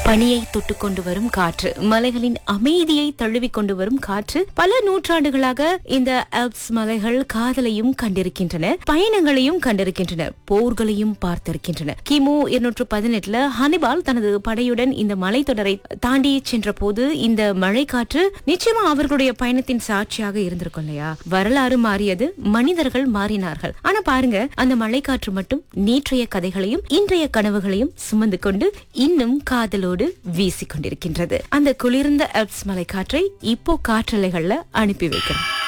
பனியை தொட்டு கொண்டு வரும் காற்று மலைகளின் அமைதியை தழுவி கொண்டு வரும் காற்று பல நூற்றாண்டுகளாக இந்த ஆல்ப்ஸ் மலைகள் காதலையும் கண்டிருக்கின்றன பயணங்களையும் கண்டிருக்கின்றன போர்களையும் பார்த்திருக்கின்றன கிமு இருநூற்று பதினெட்டுல ஹனிபால் தனது படையுடன் இந்த மலைத்தொடரை தாண்டி சென்ற போது இந்த மழை காற்று நிச்சயமா அவர்களுடைய பயணத்தின் சாட்சியாக இருந்திருக்கும் இல்லையா வரலாறு மாறியது மனிதர்கள் மாறினார்கள் ஆனா பாருங்க அந்த மழைக்காற்று மட்டும் நேற்றைய கதைகளையும் இன்றைய கனவுகளையும் சுமந்து கொண்டு இன்னும் காதலோடு வீசிக் கொண்டிருக்கின்றது அந்த குளிர்ந்த அல்ப்ஸ் மலைக்காற்றை இப்போ காற்றலைகள்ல அனுப்பி வைக்கிறோம்